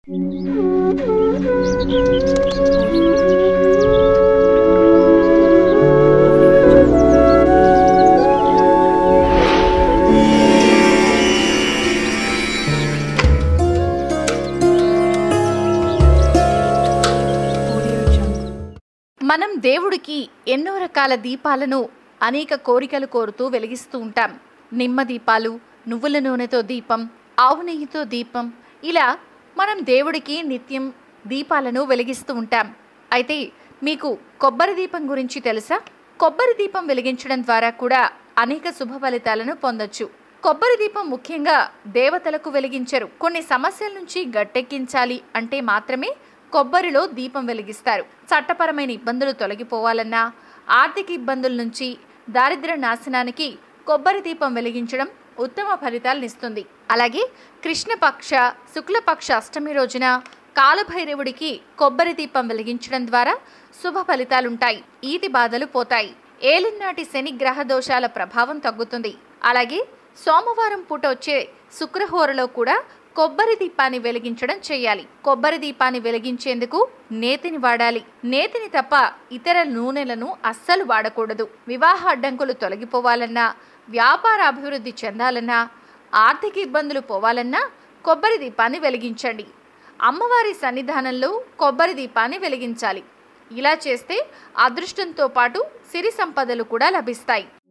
మనం దేవుడికి ఎన్నో రకాల దీపాలను అనేక కోరికలు కోరుతూ వెలిగిస్తూ ఉంటాం నిమ్మ దీపాలు నువ్వుల నూనెతో దీపం ఆవు నెయ్యితో దీపం ఇలా మనం దేవుడికి నిత్యం దీపాలను వెలిగిస్తూ ఉంటాం అయితే మీకు కొబ్బరి దీపం గురించి తెలుసా కొబ్బరి దీపం వెలిగించడం ద్వారా కూడా అనేక శుభ ఫలితాలను పొందొచ్చు కొబ్బరి దీపం ముఖ్యంగా దేవతలకు వెలిగించరు కొన్ని సమస్యల నుంచి గట్టెక్కించాలి అంటే మాత్రమే కొబ్బరిలో దీపం వెలిగిస్తారు చట్టపరమైన ఇబ్బందులు తొలగిపోవాలన్నా ఆర్థిక ఇబ్బందుల నుంచి దారిద్ర్య నాశనానికి కొబ్బరి దీపం వెలిగించడం ఉత్తమ ఫలితాలనిస్తుంది అలాగే కృష్ణపక్ష శుక్లపక్ష అష్టమి రోజున కాలభైరవుడికి కొబ్బరి దీపం వెలిగించడం ద్వారా శుభ ఫలితాలుంటాయి ఈతి బాధలు పోతాయి ఏలినాటి శని గ్రహ దోషాల ప్రభావం తగ్గుతుంది అలాగే సోమవారం పూట వచ్చే శుక్రహోరలో కూడా కొబ్బరి దీపాన్ని వెలిగించడం చేయాలి కొబ్బరి దీపాన్ని వెలిగించేందుకు నేతిని వాడాలి నేతిని తప్ప ఇతర నూనెలను అస్సలు వాడకూడదు వివాహ అడ్డంకులు తొలగిపోవాలన్నా వ్యాపార అభివృద్ధి చెందాలన్నా ఆర్థిక ఇబ్బందులు పోవాలన్నా కొబ్బరి దీపాన్ని వెలిగించండి అమ్మవారి సన్నిధానంలో కొబ్బరి దీపాన్ని వెలిగించాలి ఇలా చేస్తే అదృష్టంతో పాటు సిరి సంపదలు కూడా లభిస్తాయి